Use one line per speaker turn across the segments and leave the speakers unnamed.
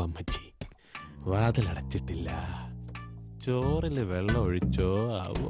അമ്മച്ചി വാതിലടച്ചിട്ടില്ല ചോറില് വെള്ളം ഒഴിച്ചോ ആവോ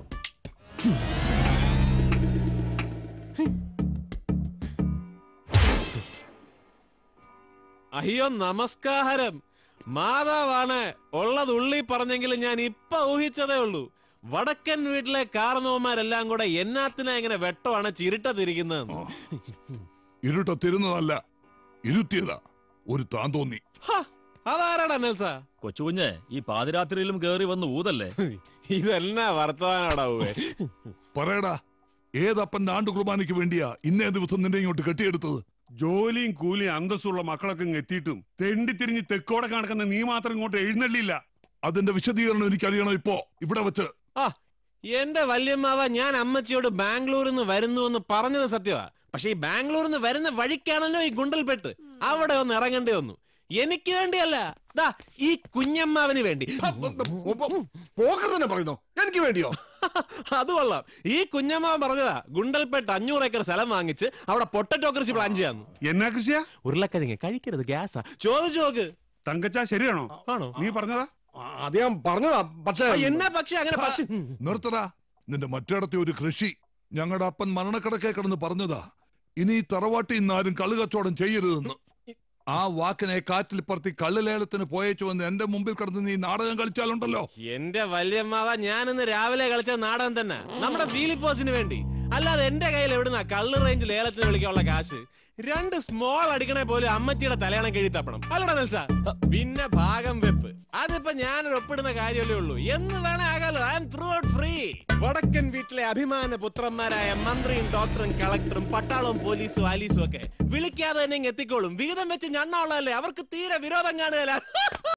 അയ്യോ നമസ്കാരം മാതാവാണ് ഉള്ളത് ഉള്ളി പറഞ്ഞെങ്കിലും ഞാൻ ഇപ്പൊ ഊഹിച്ചതേ ഉള്ളൂ വടക്കൻ വീട്ടിലെ കാർന്നവന്മാരെല്ലാം കൂടെ എന്നാത്തിനാ ഇങ്ങനെ വെട്ടമാണ് ചിരിട്ടതിരിക്കുന്നത്
ഇരുട്ടത്തിരുന്നതല്ല ഇരുത്തിയതാ ഒരു താൻ തോന്നി
അതാരാടാ നെൽസ
കൊച്ചുകുഞ്ഞെ ഈ പാതിരാത്രിയിലും കേറി വന്ന് ഊതല്ലേ
ഇതെന്നാ വർത്തമാനാടാ ഉവ്വേ
പറയടാ ഏതപ്പന്റെ ആണ്ടു കുർബാനയ്ക്ക് വേണ്ടിയാ ഇന്നേ ദിവസം നിന്നെ ഇങ്ങോട്ട് കെട്ടിയെടുത്തത്
ജോലിയും കൂലിയും അന്തസ്സുള്ള മക്കളൊക്കെ ഇങ്ങ് എത്തിയിട്ടും തെണ്ടി തിരിഞ്ഞ് തെക്കോടെ കണക്കുന്ന നീ മാത്രം ഇങ്ങോട്ട് എഴുന്നള്ളില്ല
അതിന്റെ വിശദീകരണം എനിക്കറിയണം ഇപ്പോ ഇവിടെ വെച്ച്
ആ എന്റെ വല്യമ്മാവ ഞാൻ അമ്മച്ചിയോട് ബാംഗ്ലൂരിൽ നിന്ന് വരുന്നു എന്ന് പറഞ്ഞത് സത്യമാ പക്ഷെ ഈ ബാംഗ്ലൂരിൽ നിന്ന് വരുന്ന വഴിക്കാണല്ലോ ഈ ഗുണ്ടൽപെട്ട് അവിടെ ഒന്ന് ഇറങ്ങേണ്ടി വന്നു എനിക്ക് വേണ്ടിയല്ല ദാ ഈ കുഞ്ഞമ്മാവന് വേണ്ടി
പോക്കർ തന്നെ പറയുന്നോ എനിക്ക് വേണ്ടിയോ
അത് കൊള്ളാം ഈ കുഞ്ഞമ്മാവൻ പറഞ്ഞതാ ഗുണ്ടൽപേട്ട് അഞ്ഞൂറ് ഏക്കർ സ്ഥലം വാങ്ങിച്ച് അവിടെ പൊട്ടറ്റോ കൃഷി പ്ലാൻ ചെയ്യാന്ന്
എന്നാ കൃഷിയാ
ഉരുളക്കിഴങ്ങ് കഴിക്കരുത് ഗ്യാസാ ചോദിച്ചു നോക്ക്
തങ്കച്ച ശരിയാണോ
ആണോ
നീ പറഞ്ഞതാ
അത് ഞാൻ പറഞ്ഞതാ പക്ഷേ
ആ, എന്നാ പക്ഷെ അങ്ങനെ പക്ഷെ
നിർത്തടാ നിന്റെ മറ്റിടത്തെ ഒരു കൃഷി ഞങ്ങളുടെ അപ്പൻ മരണക്കിടക്കെ കിടന്ന് പറഞ്ഞതാ ഇനി ഈ തറവാട്ടിൽ നിന്നാരും കള്ളു കച്ചവടം ചെയ്യരുതെന്ന് ആ വാക്കിനെ കാറ്റിൽ പറത്തി കള്ളുലേലത്തിന് പോയേച്ചു വന്ന് എന്റെ മുമ്പിൽ കിടന്ന് നീ നാടകം കളിച്ചാലുണ്ടല്ലോ
എന്റെ വല്യമ്മാവ ഞാൻ ഇന്ന് രാവിലെ കളിച്ച നാടകം തന്നെ നമ്മുടെ ഫീലിപ്പോസിന് വേണ്ടി അല്ലാതെ എന്റെ കയ്യിൽ എവിടുന്ന കള്ള് റേഞ്ച് ലേലത്തിന് വിളിക്കാനുള്ള കാശ് രണ്ട് സ്മോൾ അടിക്കണേ പോലും അമ്മച്ചിയുടെ തലയണം കിഴി തപ്പണം അല്ലടാ നെൽസ പിന്നെ ഭാഗം വെപ്പ് അതിപ്പോ ഞാനൊരു ഒപ്പിടുന്ന കാര്യമല്ലേ ഉള്ളൂ എന്ന് വേണേ ആകാലോ I'm throughout free വടക്കൻ വീട്ടിലെ അഭിമാന പുത്രന്മാരായ മന്ത്രിയും ഡോക്ടറും കളക്ടറും പട്ടാളവും പോലീസും ആലീസും ഒക്കെ വിളിക്കാതെ തന്നെ ഇങ്ങ് എത്തിക്കോളും വിഹിതം വെച്ച് ഞണ്ണ ഉള്ളതല്ലേ അവർക്ക് തീരെ വിരോധം കാണുകയല്ല